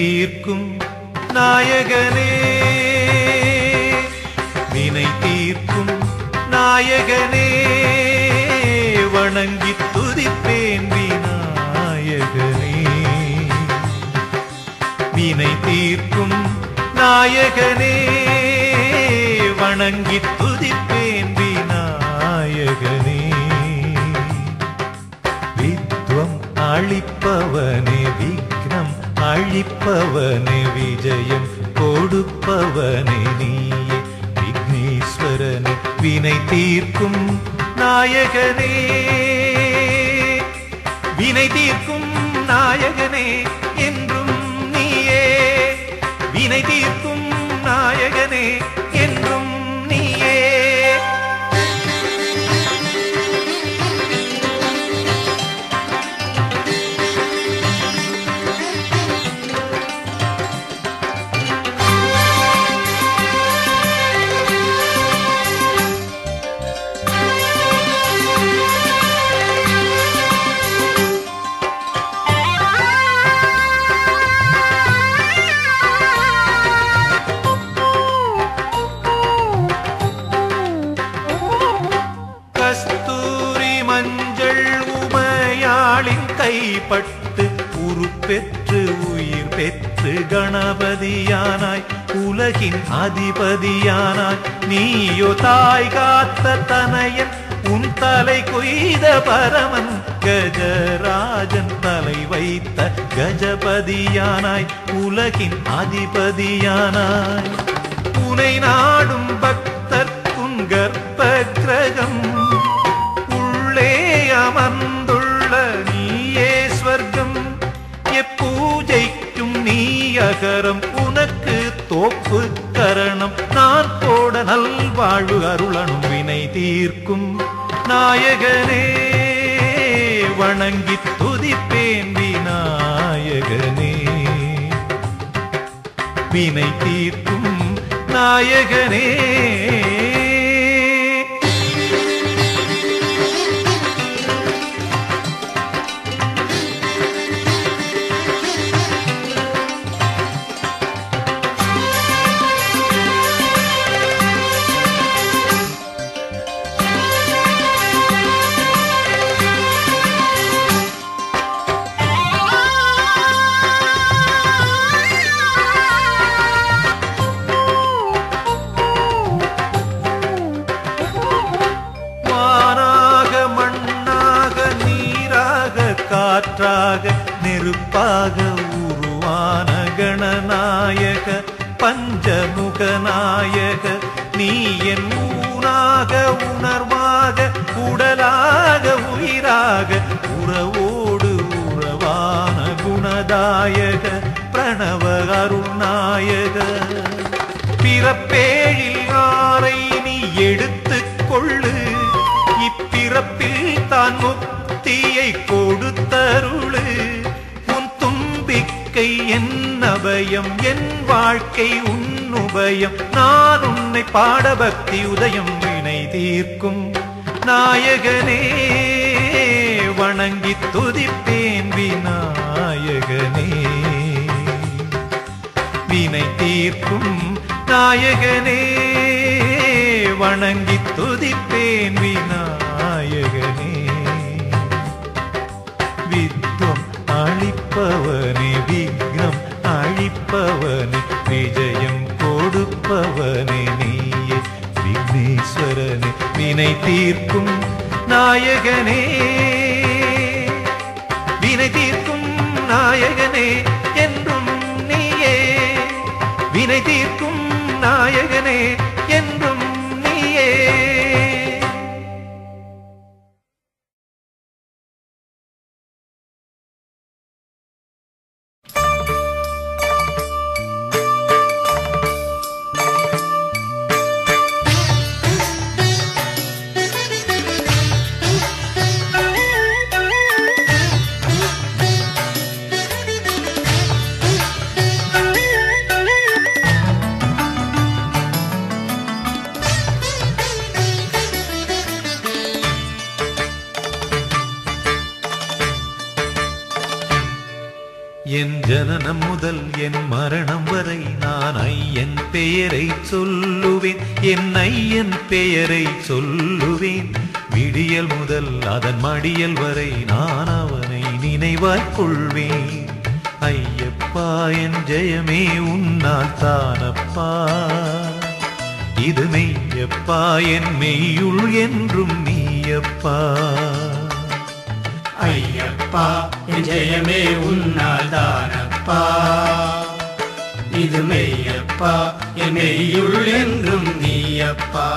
தீர்க்கும் நாயகனே வினை தீர்க்கும் நாயகனே வணங்கி துதிப்பேன் விநாயகனே வினை தீர்க்கும் நாயகனே வணங்கி துதிப்பேன் விநாயகனே வித்வம் அழிப்பவனே விக்னம் அழிப்பவனே விஜயம் கொடுப்பவனே நீயே விக்னேஸ்வரனே வினை தீர்க்கும் நாயகனே வினை தீர்க்கும் நாயகனே என்றும் நீயே வினை தீர்க்கும் நாயகனே என்றும் நீயே கஸ்தூரி மஞ்சள் உமையாளின் கைப்பட்டு உருப்பெற்று உயிர் பெற்று கணபதியானாய் உலகின் அதிபதியானாய் நீயோ தாய் காத்த தனையன் உன் தலை கொய்த பரமன் கஜராஜன் தலை வைத்த கஜபதியானாய் உலகின் அதிபதியானாய் உனை நாடும் பக்தர்க்கும் கர்ப்ப கிரகம் உள்ளே அமர்ந்துள்ள நீயே ஸ்வர்க்கம் எப்பூஜைக்கும் நீ அகரம் உனக்கு தோப்பு கரணம் நான் போட நல்வாழ்வு அருளனும் வினை தீர்க்கும் நாயகனே வணங்கி துதிப்பேன் விநாயகனே வினை தீர்க்கும் நாயகனே வானாக மண்ணாக நீராக காற்றாக நெருப்பாக உருவான கணநாயக பஞ்சமுகநாயக நீ என் ஊனாக உணர்வாக உடலாக உயிராக உறவோடு உறவான குணதாயக பிரணவ அருள்நாயக பிறப்பேழில் ஆரை நீ எடுத்துக் கொள்ளு இப்பிறப்பில் தான் முக்தியை கொடுத்தருளு உன் தும்பிக்கை என் அபயம் என் வாழ்க்கை உன் உபயம் நான் உன்னை பாட பக்தி உதயம் வினை தீர்க்கும் நாயகனே வணங்கி துதிப்பேன் விநாயகனே வினை தீர்க்கும் நாயகனே வணங்கி துதிப்பேன் விநாயகனே வித்வம் அழிப்பவனே விக்னம் அழிப்பவனே விஜயம் கொடுப்பவனே நீயே விக்னேஸ்வரனே வினை தீர்க்கும் நாயகனே வினை தீர்க்கும் நாயகனே என்றும் நீயே வினை தீர்க்கும் நாயகனே என்றும் நீயே Thank ஜனனம் முதல் என் மரணம் வரை நான் ஐயன் பெயரை சொல்லுவேன் என் ஐயன் பெயரை சொல்லுவேன் விடியல் முதல் அதன் மடியல் வரை நான் அவனை நினைவாய்க் கொள்வேன் ஐயப்பா என் ஜெயமே உன்னால் தானப்பா இது மெய்யப்பா என் மெய்யுள் என்றும் நீயப்பா ஐயப்பா என் ஜெயமே உன்னால் தானப்பா இது மெய்யப்பா என் மெய்யுள் என்றும் நீயப்பா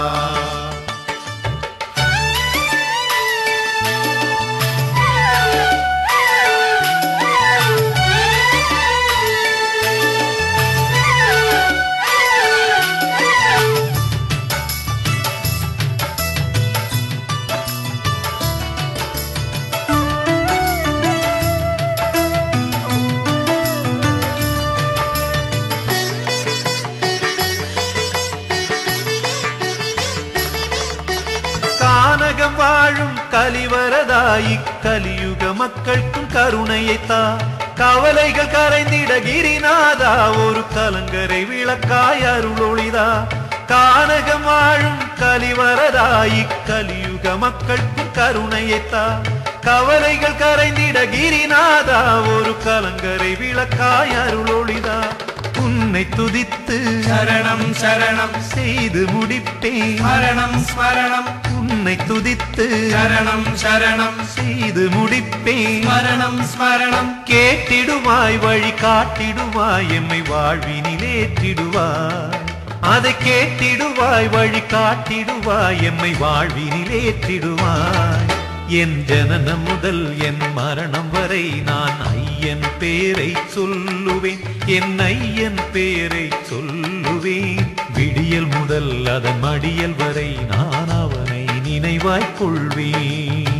கானகம் வாழும் கலிவரதாயி கலியுக மக்களுக்கும் கருணையைத்தா கவலைகள் கரைந்திட கிரிநாதா ஒரு கலங்கரை விளக்காய் அருளொளிதா கானகம் வாழும் கலிவரதாயி கலியுக மக்களுக்கும் கருணையைத்தா கவலைகள் கரைந்திட கிரிநாதா ஒரு கலங்கரை விளக்காய் அருளொளிதா உன்னை துதித்து சரணம் சரணம் செய்து முடிப்பேன் ஸ்மரணம் ஸ்மரணம் உன்னை துதித்து சரணம் சரணம் செய்து முடிப்பேன் ஸ்மரணம் ஸ்மரணம் கேட்டிடுவாய் வழி காட்டிடுவாய் எம்மை வாழ்வினிலேற்றிடுவாய் அதை கேட்டிடுவாய் வழி காட்டிடுவாய் எம்மை வாழ்வினிலேற்றிடுவாய் என் ஜனனம் முதல் என் மரணம் வரை நான் ஐயன் பேரை சொல்லுவேன் என் ஐயன் பேரை சொல்லுவேன் விடியல் முதல் அதன் மடியல் வரை நான் அவனை நினைவாய்க் கொள்வேன்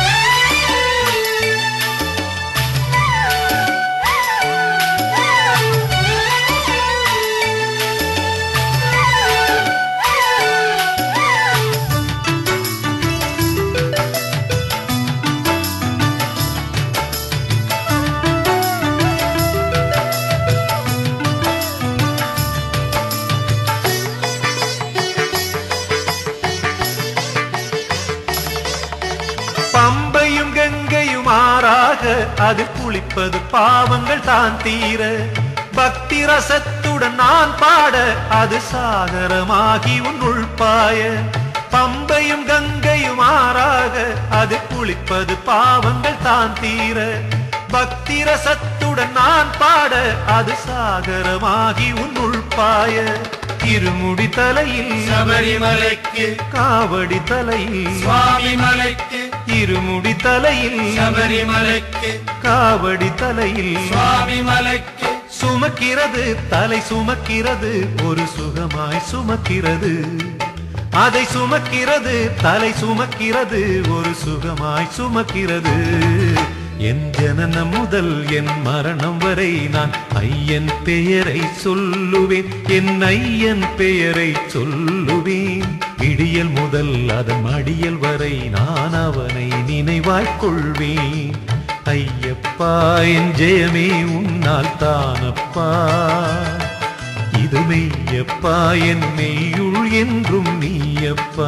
பம்பையும் கங்கையும் ஆறாக அது குளிப்பது பாவங்கள் தான் தீர பக்தி ரசத்துடன் நான் பாட அது சாகரமாகி உன்னுள் பாய பம்பையும் கங்கையும் ஆறாக அது குளிப்பது பாவங்கள் தான் தீர பக்தி ரசத்துடன் நான் பாட அது சாகரமாகி உன்னுள் பாய இருமுடி தலையில் சபரிமலைக்கு காவடி தலையில் சுவாமி மலைக்கு இருமுடி தலையில் சபரிமலைக்கு காவடி தலையில் சுவாமி மலைக்கு சுமக்கிறது தலை சுமக்கிறது ஒரு சுகமாய் சுமக்கிறது அதை சுமக்கிறது தலை சுமக்கிறது ஒரு சுகமாய் சுமக்கிறது என் ஜனனம் முதல் என் மரணம் வரை நான் ஐயன் பெயரை சொல்லுவேன் என் ஐயன் பெயரை சொல்லுவேன் விடியல் முதல் அதன் மடியல் வரை நான் அவனை நினைவாய்க் கொள்வேன் ஐயப்பா என் ஜெயமே உன்னால் தானப்பா இது மெய்யப்பா என் மெய்யுள் என்றும் நீயப்பா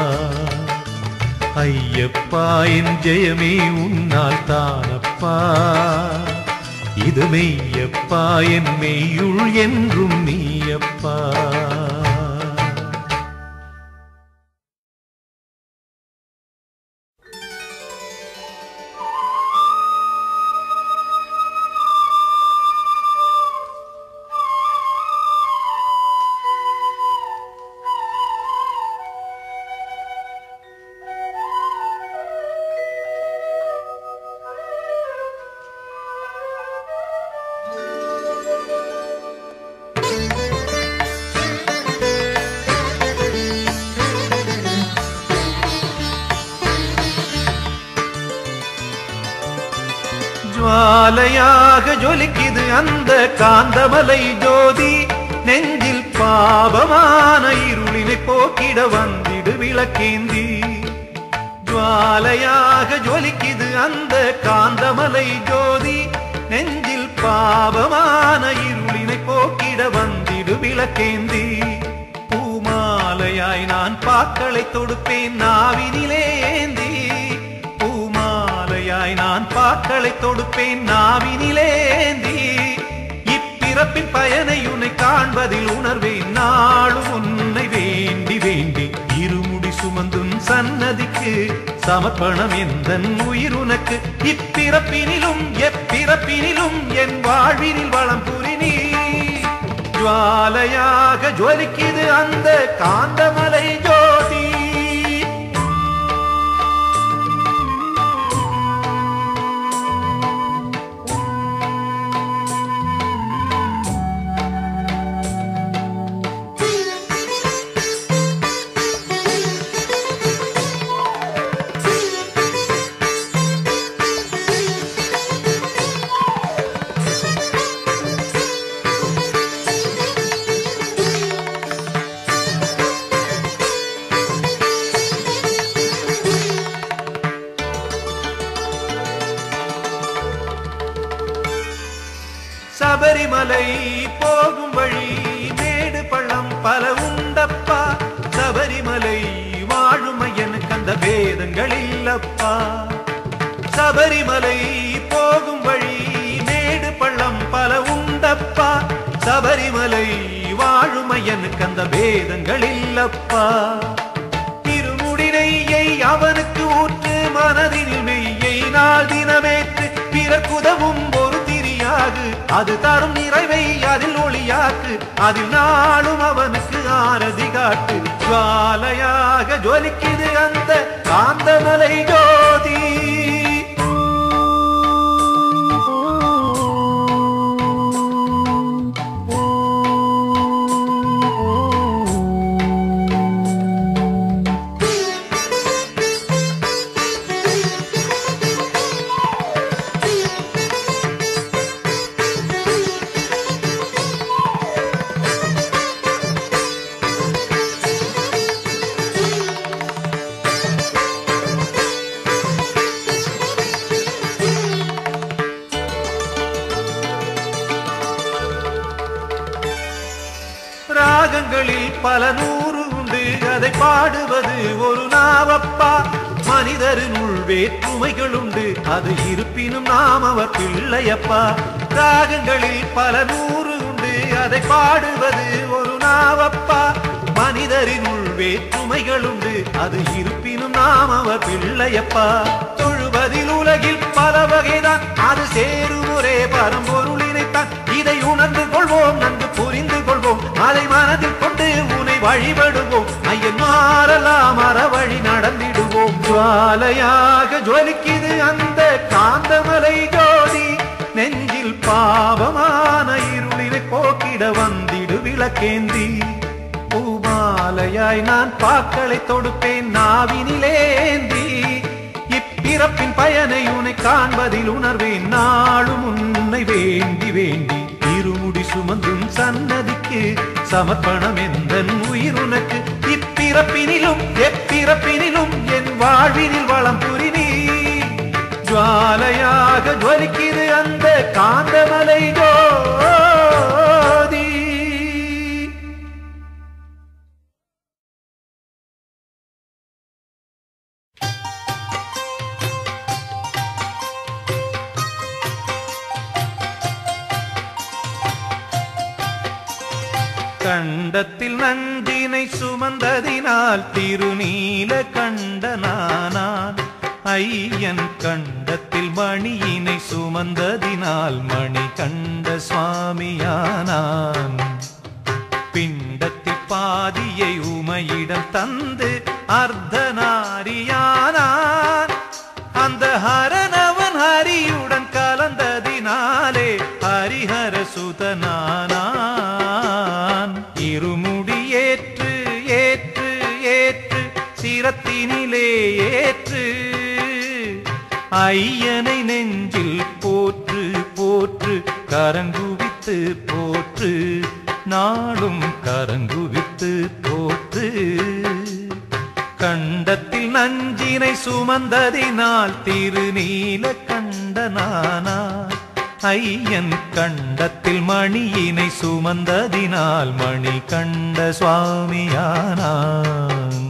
ஐயப்பா என் ஜெயமே உன்னால் தானப்பா இது மெய்யப்பா என் மெய்யுள் என்றும் நீயப்பா ஜுவாலையாக ஜொலிக்குது அந்த காந்தமலை ஜோதி நெஞ்சில் பாபமான இருளினை போக்கிட வந்திடு விளக்கேந்தி ஜுவாலையாக ஜொலிக்குது அந்த காந்தமலை ஜோதி நெஞ்சில் பாவமான இருளினை போக்கிட வந்திடு விளக்கேந்தி பூமாலையாய் நான் பாக்களை தொடுப்பேன் நாவினிலேந்தி பூமாலையாய் நான் பாக்களை தொடுப்பேன் நாவினிலேந்தி இப்பிறப்பின் பயனை உன்னை காண்பதில் உணர்வேன் நாளும் உன்னை வேண்டி வேண்டி இருமுடி சுமந்தும் சன்னதிக்கு சமர்ப்பணம் எந்த உயிர் உனக்கு இப்பிறப்பினிலும் எப்பிறப்பினிலும் என் வாழ்வினில் வளம் புரி நீ ஜுவாலையாக ஜொலிக்குது அந்த காந்தமலை ஜோதி சபரிமலை போகும் வழி மேடு பள்ளம் பல உண்டப்பா சபரிமலை வாழும் எனக்கு அந்த வேதங்கள் இல்லப்பா சபரிமலை போகும் வழி மேடு பள்ளம் பல உண்டப்பா சபரிமலை வாழும் எனக்கு அந்த வேதங்கள் இல்லப்பா திருமுடினையை அவனுக்கு ஊற்று மனதினில் மெய்யை நாள் தினமேற்று பிறக்குதவும் ஒரு திரியாகு அது தரும் நிறைவை அதில் ஒளியாக்கு அதில் நாளும் அவனுக்கு ஆரதி காட்டு ஜுவாலையாக ஜொலிக்குது அந்த காந்தமலை ஜோதி ராகங்களில் பல நூறு உண்டு அதை பாடுவது ஒரு நாவப்பா மனிதரினுள் வேற்றுமைகள் உண்டு அது இருப்பினும் நாம் அவர் பிள்ளையப்பா ராகங்களில் பல நூறு உண்டு அதை பாடுவது ஒரு நாவப்பா மனிதரினுள் வேற்றுமைகள் உண்டு அது இருப்பினும் நாம் அவர் பிள்ளையப்பா தொழுவதில் உலகில் பல வகைதான் அது சேரும் ஒரே பரம்பொருளினைத்தான் இதை உணர்ந்து கொள்வோம் நன்கு புரிந்து கொள்வோம் அதை மனதில் கொண்டு உனை வழிபடுவோம் ஐயன் மாறலாம் மர வழி நடந்திடுவோம் ஜுவாலையாக ஜொலிக்குது அந்த காந்தமலை ஜோதி நெஞ்சில் பாவமான இருளினை போக்கிட வந்திடு விளக்கேந்தி பூமாலையாய் நான் பாக்களை தொடுப்பேன் நாவினிலேந்தி இப்பிறப்பின் பயனை உன்னை காண்பதில் உணர்வேன் நாளும் உன்னை வேண்டி வேண்டி இருமுடி சுமந்தும் சன்னதிக்கு சமர்ப்பணம் எந்த உயிர் உனக்கு இப்பிறப்பினிலும் எப்பிறப்பினிலும் என் வாழ்வினில் வளம் புரி நீ ஜுவாலையாக ஜொலிக்குது அந்த காந்தமலை ஜோதி கண்டத்தில் நஞ்சினை சுமந்ததினால் திருநீல கண்டனானான் ஐயன் கண்டத்தில் மணியினை சுமந்ததினால் மணி கண்ட சுவாமியானான் பிண்டத்தில் பாதியை உமையிடம் தந்து அர்த்தநாரியானான் அந்த ஹரனவன் ஹரியுடன் கலந்ததினாலே ஹரிஹர சுதனானான் இருமுடி ஏற்று ஏற்று ஏற்று சிரத்தினிலே ஏற்று ஐயனை நெஞ்சில் போற்று போற்று கரங்குவித்து போற்று நாளும் கரங்குவித்து போற்று கண்டத்தில் நஞ்சினை சுமந்ததினால் திருநீல கண்டனானா ஐயன் கண்டத்தில் மணியினை சுமந்ததினால் மணி கண்ட சுவாமியானான்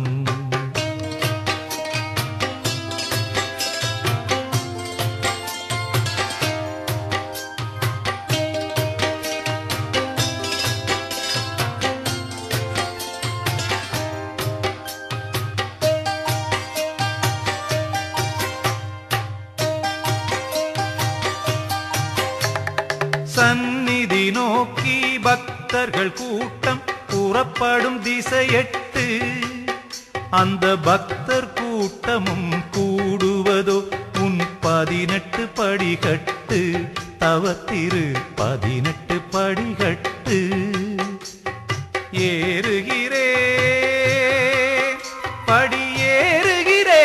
சந்நிதி நோக்கி பக்தர்கள் கூட்டம் புறப்படும் திசையெட்டு அந்த பக்தர் கூட்டமும் கூடுவதோ உன் பதினெட்டு படிகட்டு தவத்திரு பதினெட்டு படிகட்டு ஏறுகிறே படியேறுகிறே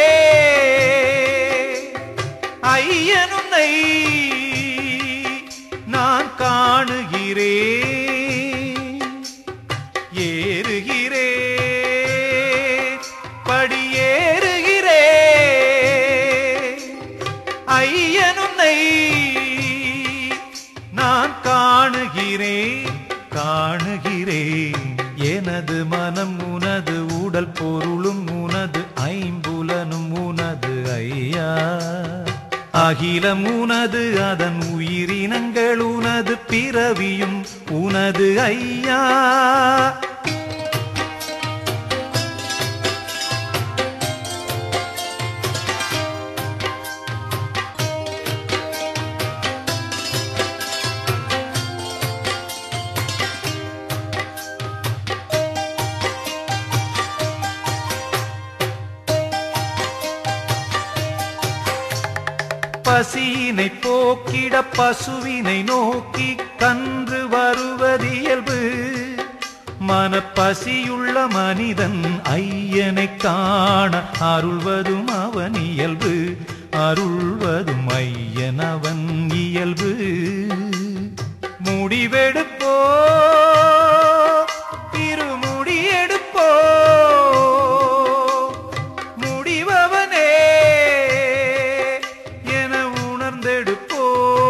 ஐயனுன்னை நான் காணுகிறேன் ஏறுகிறே படியேறுகிறே ஐயனுன்னை நான் காணுகிறேன் காணுகிறேன் எனது மனம் உனது உடல் பொருளும் உனது ஐம்புலனும் உனது ஐயா அகிலம் உனது அதன் உயிரினங்கள் உனது பிறவியும் உனது ஐயா பசியினை போக்கிட பசுவினை நோக்கி கன்று வருவது இயல்பு மனப்பசியுள்ள மனிதன் ஐயனை காண அருள்வதும் அவன் இயல்பு அருள்வதும் ஐயன் அவன் இயல்பு முடிவெடுப்போ திருமுடியெடுப்போ முடிவவனே என உணர்ந்தெடுப்போ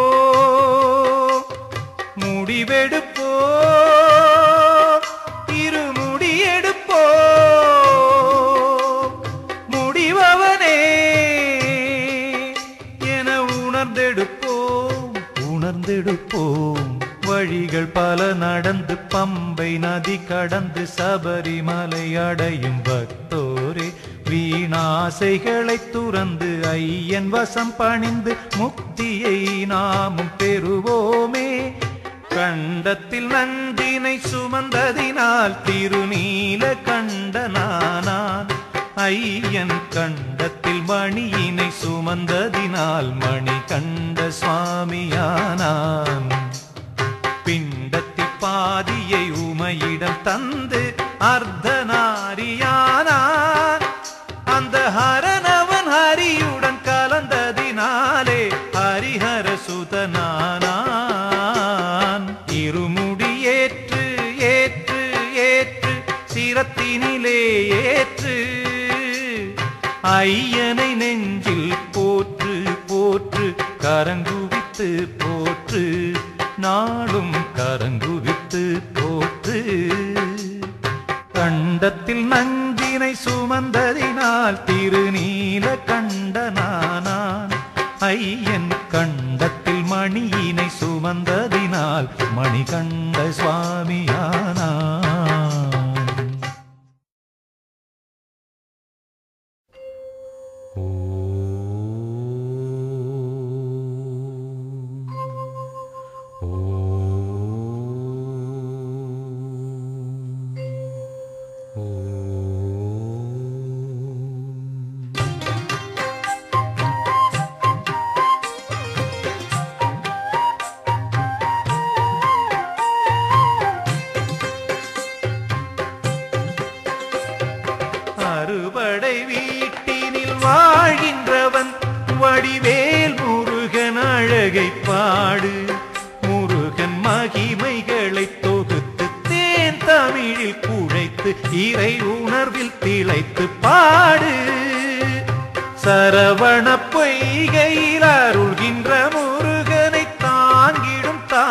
முடிவெடுப்போ இருமுடியெடுப்போ முடிவவனே என உணர்ந்தெடுப்போம் உணர்ந்தெடுப்போம் வழிகள் பல நடந்து பம்பை நதி கடந்து சபரிமலை அடையும் பக்தோரே வீணாசைகளை துறந்து ஐயன் வசம் பணிந்து முக்தியை நாமும் பெறுவோமே கண்டத்தில் நந்தினை சுமந்ததினால் திருநீல கண்டனானான் ஐயன் கண்டத்தில் மணியினை சுமந்ததினால் மணி கண்ட சுவாமியானான் பிண்டத்தில் பாதியை உமையிடம் தந்து அர்த்தநாரியானான் அந்த ஹரனவன் ஹரியுடன் கலந்ததினாலே ஹரிஹர சுதனானான் இருமுடி ஏற்று ஏற்று ஏற்று சிரத்தினிலே ஏற்று ஐயனை நெஞ்சில் போற்று போற்று கரங்குவித்து போற்று நாளும் கரங்குவித்து போற்று கண்டத்தில் நஞ்சினை சுமந்ததினால் திருநீல கண்டனானான் ஐயன் கண்டத்தில் மணியினை சுமந்ததினால் மணிகண்ட சுவாமியானான் அறுபடை வீட்டினில் வாழ்கின்றவன் வடிவேல் முருகன் அழகை பாடு முருகன் மகிமைகளை தொகுத்து தேன் தமிழில் குழைத்து இறை உணர்வில் திளைத்து பாடு சரவண பொய்கையில் அருள்கின்ற முருகனை தாங்க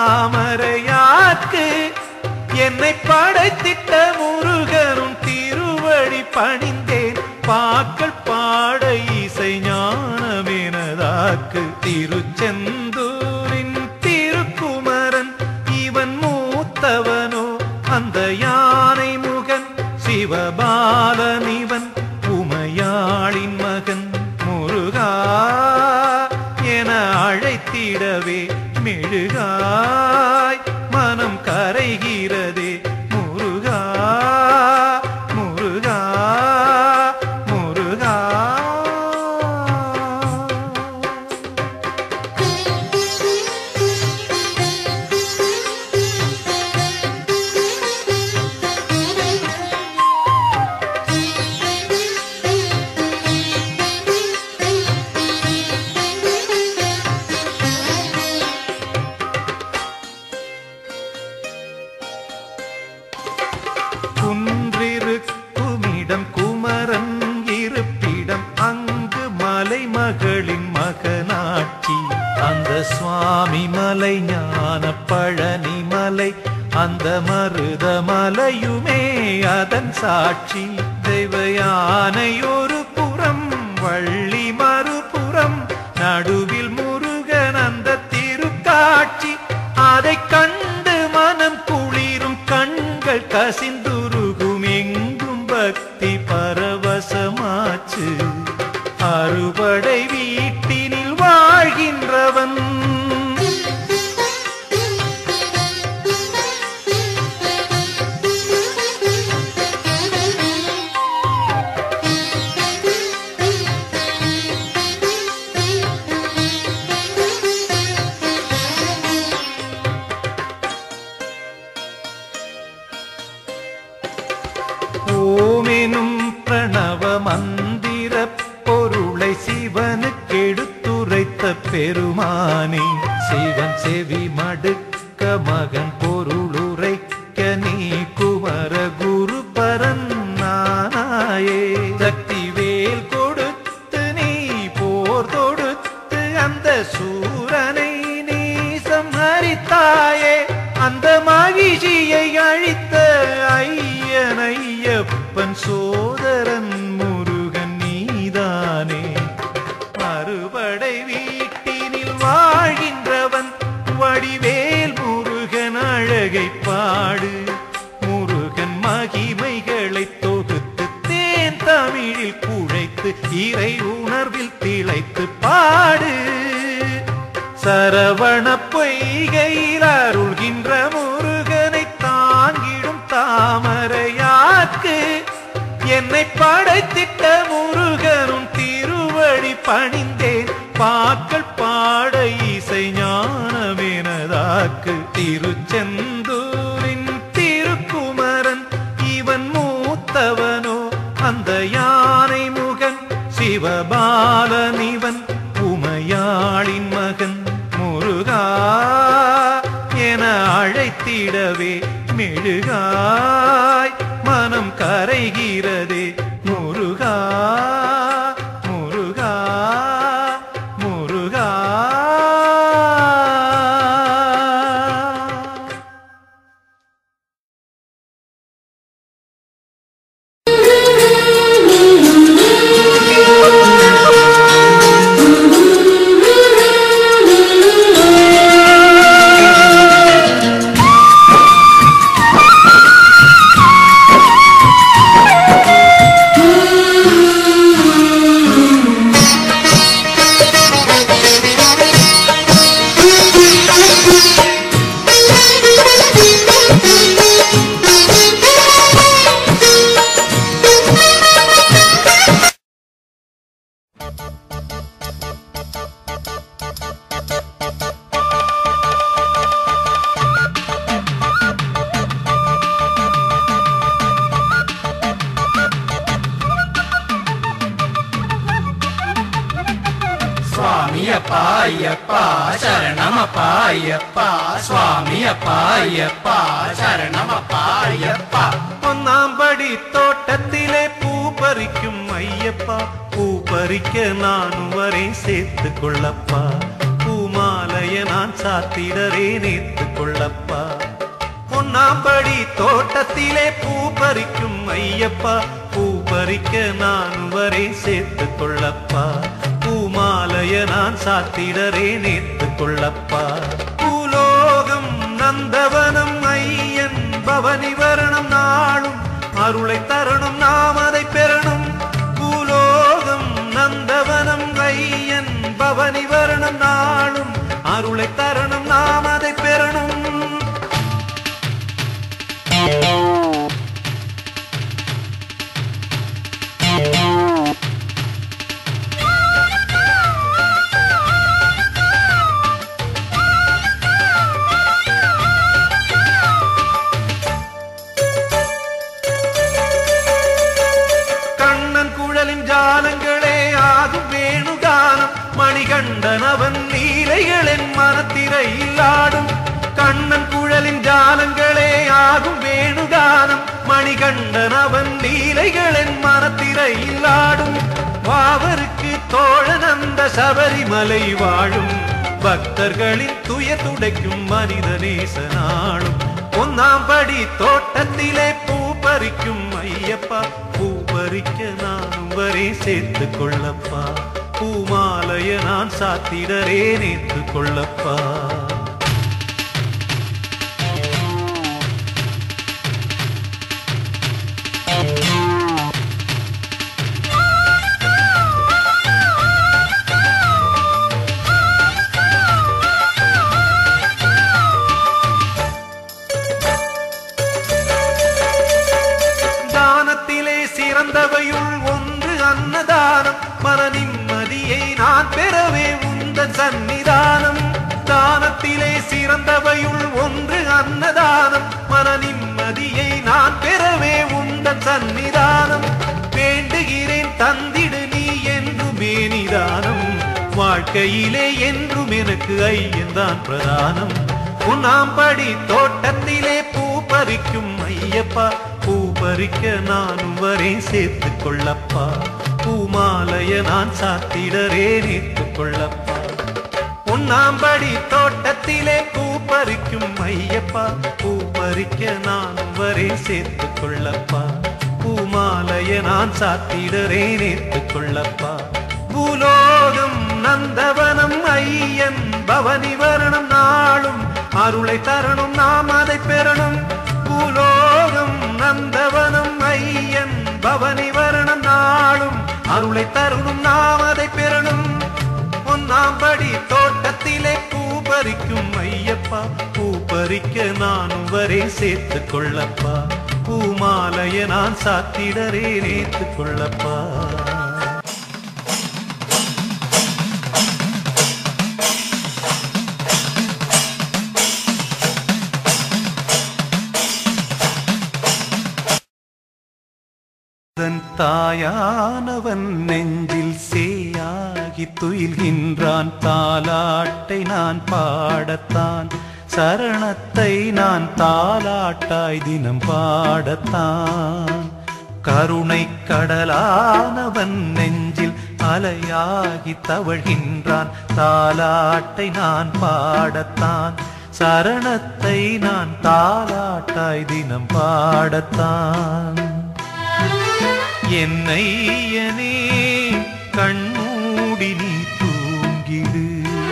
தாமரையாக்கு என்னை படைத்திட்ட முருகனும் திருவடி பணிந்தேன் பாக்கள் பாட இசை ஞானமெனதாக்கு திருச்செந்தூரின் திருக்குமரன் இவன் மூத்தவனோ அந்த யானை முகன் சிவபாலன் இவன் உமையாளின் மகன் முருகா என அழைத்திடவே மெழுகாய் மனம் கரைகிறதே முருகா முருகா முருகா குன்றிருக்குமிடம் குமரன் இருப்பிடம் அங்கு மலை மகளின் மகனாட்சி அந்த சுவாமி மலை ஞான பழனி மலை அந்த மருத மலையுமே அதன் சாட்சி தெய்வ யானை ஒரு புறம் வள்ளி மறுபுறம் நடுவில் முருகன் அந்த திருக்காட்சி அதை கண்டு மனம் குளிரும் கண்கள் கசிந்துருகும் எங்கும் பக்தி பரவசமாச்சு அறுபடை வீட்டினில் வாழ்கின்றவன் ஓமெனும் பிரணவ மந்திர பொருளை சிவனுக்கு எடுத்துரைத்த பெருமானே சிவன் செவி மடுக்க மகன் பொருளுரைக்க நீ குமர குரு பரன்னாயே சக்தி வேல் கொடுத்து நீ போர் தொடுத்து அந்த சூரனை நீ சம்ஹரித்தாயே அந்த மகிழ்ச்சியை அழித்த ஐயன் ஐயப்பன் சோதரன் முருகன் நீதானே மறுபடை வீட்டினில் வாழ்கின்றவன் வடிவேல் முருகன் அழகை பாடு முருகன் மகிமைகளை தொகுத்து தேன் தமிழில் குழைத்து இறை உணர்வில் திளைத்து பாடு சரவண பொய்கையில் அருள்கின்ற முருகனை தாங்கிடும் தாமரையாக்கு என்னை படைத்திட்ட முருகனும் திருவடி பணிந்தேன் பாக்கள் பாட இசை ஞானமெனதாக்கு திருச்செந்தூரின் திருக்குமரன் இவன் மூத்தவனோ அந்த யானை முகன் சிவபாலன் இவன் உமையாளின் மகன் முருகா என அழைத்திடவே மெழுகாய் மனம் கரைகிறதே முருகா முருகா முருகா சுவாமியப்பா ஐயப்பா சரணமப்பா ஐயப்பா சுவாமியப்பா ஐயப்பா சரணமப்பா ஐயப்பா ஒன்னாம் படி தோட்டத்திலே பூ பறிக்கும் ஐயப்பா பூ பறிக்க நானும் வரேன் சேர்த்து கொள்ளப்பா பூமாலைய நான் நான் சாத்திடரே நேத்து கொள்ளப்பா பொன்னாம்படி தோட்டத்திலே பூ பறிக்கும் ஐயப்பா பூ பறிக்க நான் வரே சேர்த்து கொள்ளப்பா பூமாலைய நான் சாத்திடரே நேத்து கொள்ளப்பா பூலோகம் நந்தவனம் ஐயன் பவனி வரணம் நாளும் அருளை தரணும் நாம் அதை பெறணும் பூலோகம் நந்தவனம் ஐயன் பவனி வரணம் நாளும் அருளை தரணும் நாம் அதை பெறணும் கண்ணன் குழலின் ஜாலங்களே ஆகும் வேணுகானம் மணிகண்டன் அவன் லீலைகளின் மனத்திரையில் ஆடும் கண்ணன் குழலின் ஜாலங்களே ஆகும் வேணுகானம் மணிகண்டன் அவன் லீலைகளின் மனத்திரையில் ஆடும் வாவருக்கு தோழன் அந்த சபரிமலை வாழும் பக்தர்களின் துயர் துடைக்கும் மனித நேசனாளும் ஒன்னாம் படி தோட்டத்திலே பூ பறிக்கும் ஐயப்பா பூ பறிக்க நானும் வரே சேர்த்து கொள்ளப்பா பூமாலைய நான் சாத்திடரே நேத்து கொள்ளப்பா தானத்திலே சிறந்தவையுள் ஒன்று அன்னதானம் மன நிம்மதியை நான் பெறவே உந்தன் சந்நிதானம் தானத்திலே சிறந்தவையுள் ஒன்று அன்னதானம் மன நிம்மதியை நான் பெறவே உந்தன் சந்நிதானம் வேண்டுகிறேன் தந்திடு நீ என்றுமே நிதானம் வாழ்க்கையிலே என்றும் எனக்கு ஐயன்தான் பிரதானம் உன்னாம்படி தோட்டத்திலே பூ பறிக்கும் ஐயப்பா பூ பறிக்க நானும் வரே சேர்த்து கொள்ளப்பா பூமாலைய நான் சாத்திடரே நேத்து கொள்ளப்பா உன்னாம்படி தோட்டத்திலே பூ பறிக்கும் ஐயப்பா பூ பறிக்க நானும் வரே சேர்த்து கொள்ளப்பா பூமாலைய நான் சாத்திடரே நேத்து கொள்ளப்பா பூலோகம் நந்தவனம் ஐயன் பவனி வரணம் நாளும் அருளை தரணும் நாம் அதை பெறணும் பூலோகம் நந்தவனம் ஐயன் பவனி வரணம் நாளும் அருளை தருணும் நாம் அதை பெறணும் ஒன்னாம்படி தோட்டத்திலே பூ பறிக்கும் ஐயப்பா பூ பறிக்க நானும் வரே சேர்த்து கொள்ளப்பா பூமாலைய நான் சாத்திடரே நேத்து கொள்ளப்பா தன் தாயானவன் நெஞ்சில் சேயாகி துயில்கின்றான் தாலாட்டை நான் பாடத்தான் சரணத்தை நான் தாலாட்டாய் தினம் பாடத்தான் கருணை கடலானவன் நெஞ்சில் அலையாகி தவழ்கின்றான் தாலாட்டை நான் பாடத்தான் சரணத்தை நான் தாலாட்டாய் தினம் பாடத்தான் என்னையனே கண்மூடி நீ தூங்கிடு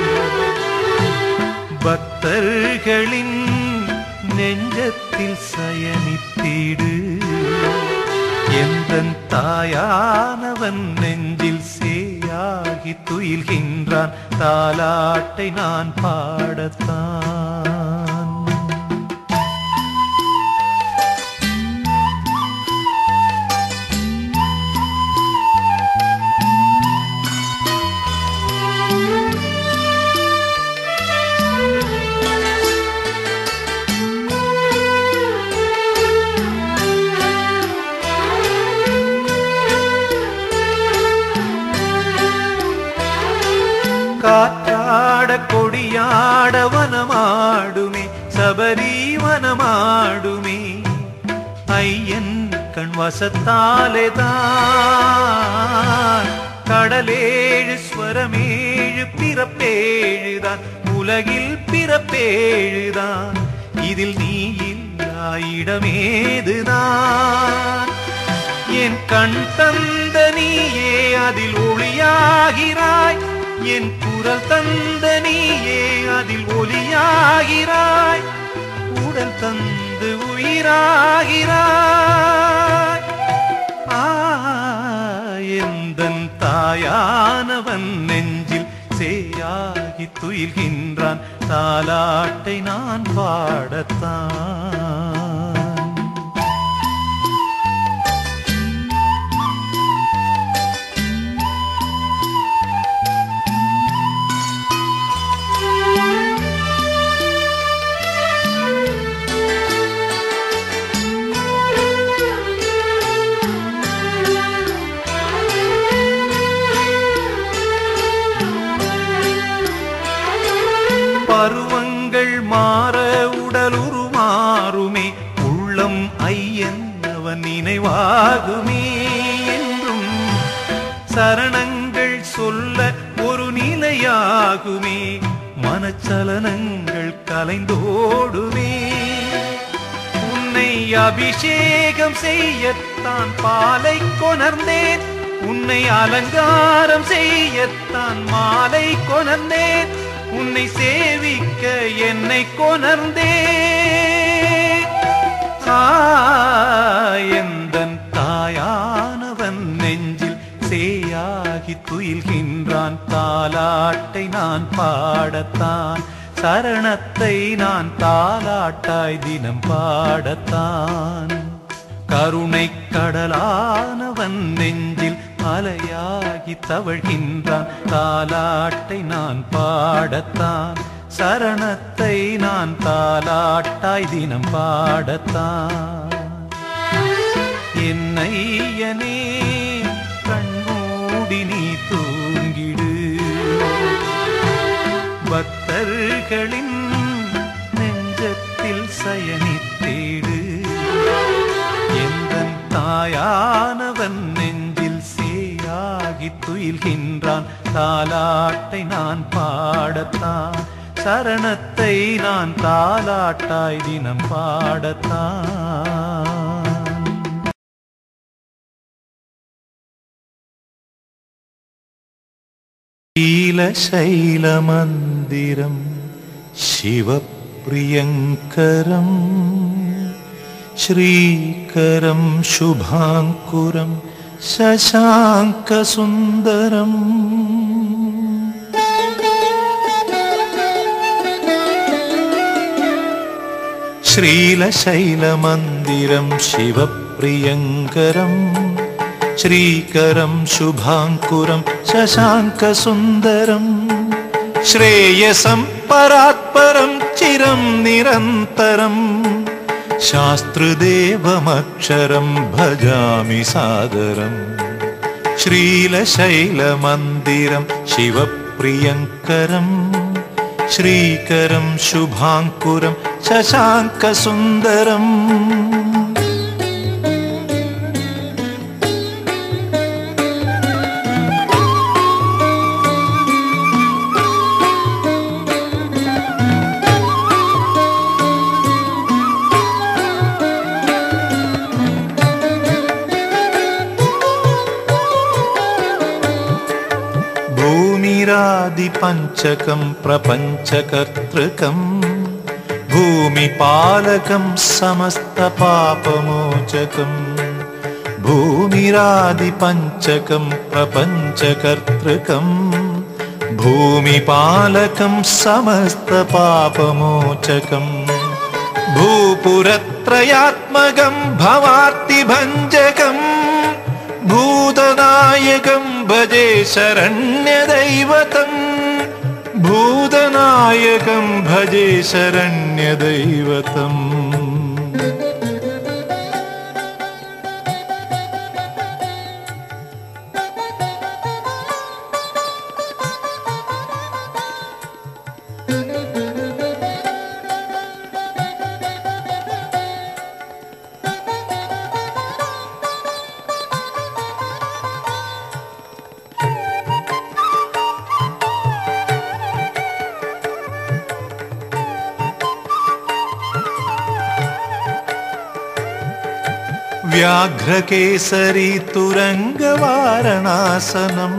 பக்தர்களின் நெஞ்சத்தில் சயனித்திடு எந்தன் தாயானவன் நெஞ்சில் சேயாகி துயில்கின்றான் தாலாட்டை நான் பாடத்தான் காற்றாட கொடியாட வனமாடுமே சபரி வனமாடுமே ஐயன் கண் வசத்தாலேதான் கடலேழு ஸ்வரமேழு பிறப்பேழுதான் உலகில் பிறப்பேழுதான் இதில் நீ இல்லா இடமேதுதான் என் கண் தந்த நீயே அதில் ஒளியாகிறாய் என் குரல் தந்த நீயே அதில் ஒளியாகிறாய் உடல் தந்து உயிராகிறாய் ஆ, எந்தன் தாயானவன் நெஞ்சில் சேயாகி துயில்கின்றான் தாலாட்டை நான் பாடத்தான் பருவங்கள் மாற உடல் உருமாறுமே உள்ளம் ஐயன் அவன் நினைவாகுமே என்றும் சரணங்கள் சொல்ல ஒரு நிலையாகுமே மனச்சலனங்கள் கலைந்தோடுமே உன்னை அபிஷேகம் செய்யத்தான் பாலை கொணர்ந்தேன் உன்னை அலங்காரம் செய்யத்தான் மாலை கொணர்ந்தேன் உன்னை சேவிக்க என்னை கொணர்ந்தேன் தாயந்தன் தாயானவன் நெஞ்சில் சேயாகி துயில்கின்றான் தாலாட்டை நான் பாடத்தான் சரணத்தை நான் தாலாட்டாய் தினம் பாடத்தான் கருணை கடலானவன் நெஞ்சில் அலையாகி தவழ்கின்றான் தாலாட்டை நான் பாடத்தான் சரணத்தை நான் தாலாட்டாய் தினம் பாடத்தான் என்னையனே கண்மூடி நீ தூங்கிடு பக்தர்களின் நெஞ்சத்தில் சயனித்தேடு எந்தன் தாயானவன் நெஞ்சில் சேயாகி துயில்கின்றான் தாலாட்டை நான் பாடத்தான் சரணத்தை நான் தாலாட்டாய் தினம் பாடத்தான் शीलशैलमन्दिरं शिवप्रियङ्करम् श्रीकरं शुभाङ्कुरं शशाङ्कसुन्दरम् श्रीलशैलमन्दिरं शिवप्रियङ्करम् श्रीकरं शुभाङ्कुरं शशाङ्कसुन्दरम् श्रेयसं परात्परं चिरं निरन्तरम् शास्त्रदेवमक्षरं भजामि सादरम् श्रीलशैलमन्दिरं शिवप्रियङ्करम् श्रीकरं शुभाङ्कुरं शशाङ्कसुन्दरम् भूमिरादिपञ्चकं प्रपञ्चकर्तृकम् भूमिपालकं समस्तपापमोचकम् भूमिरादिपञ्चकं प्रपञ्चकर्तृकम् भूमिपालकं समस्तपापमोचकम् भूपुरत्रयात्मकं भवार्तिभञ्जकम् भूतनायकं भजे शरण्यदैवतम् भूतनायकं भजे शरण्यदैवतम् व्याघ्रकेसरी तुरङ्गवारणासनम्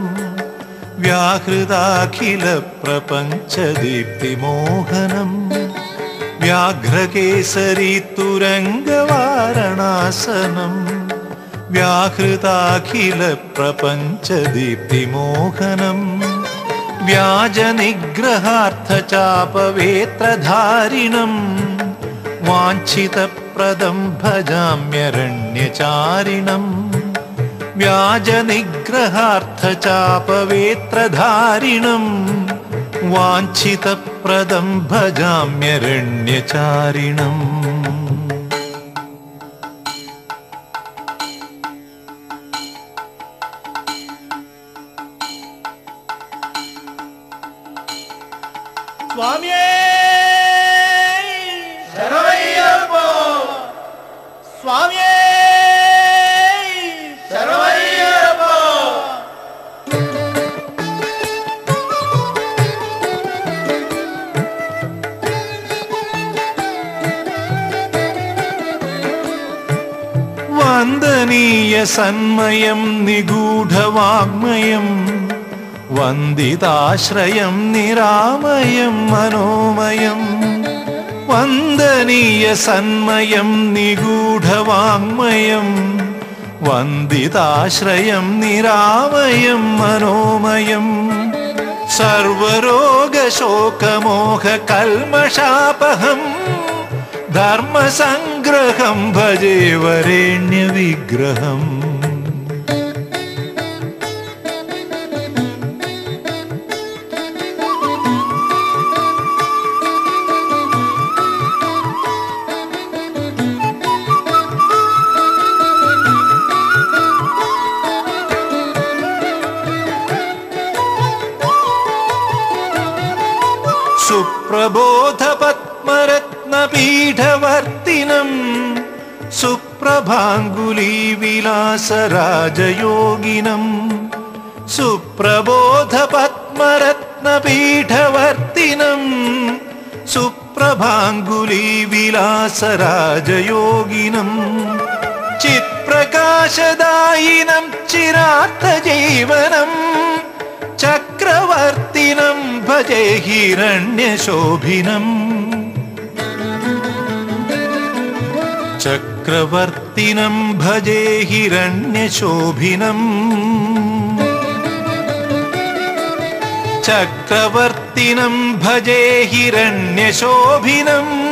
व्याहृदाखिलप्रपञ्चदीप्तिमोहनम् व्याघ्रकेसरी तुरङ्गवारणासनम् व्याहृदाखिलप्रपञ्चदीप्तिमोहनम् व्याजनिग्रहार्थचापवेत्रधारिणम् वाञ्छितप्रदं भजाम्यरण्यचारिणम् व्याजनिग्रहार्थचापवेत्रधारिणम् वाञ्छितप्रदं भजाम्यरण्यचारिणम् சுவாமியே சரவையப்போ சுவாமியே சரவையப்போ वन्दनीय सन्मयं निगूढवाङ्मयम् वन्दिताश्रयं निरामयं मनोमयम् वन्दनीय सन्मयं निगूढवाङ्मयम् वन्दिताश्रयं निरामयं मनोमयम् सर्वरोगशोकमोहकल्मषापहम् धर्मसङ्ग्रहं भजे वरेण्यविग्रहम् सुप्रबोधपद्मरत्नपीठवर्तिनम् सुप्रभाङ्गुलीविलासराजयोगिनम् सुप्रबोधपद्मरत्नपीठवर्तिनम् सुप्रभाङ्गुलीविलासराजयोगिनम् चित्प्रकाशदायिनं चिरार्थजीवनम् चक्रवर्तिनं भजे हिरण्यशोभिनम् चक्रवर्तिनं भजे हिरण्यशोभिनम् चक्रवर्तिनं भजे हिरण्यशोभिनम्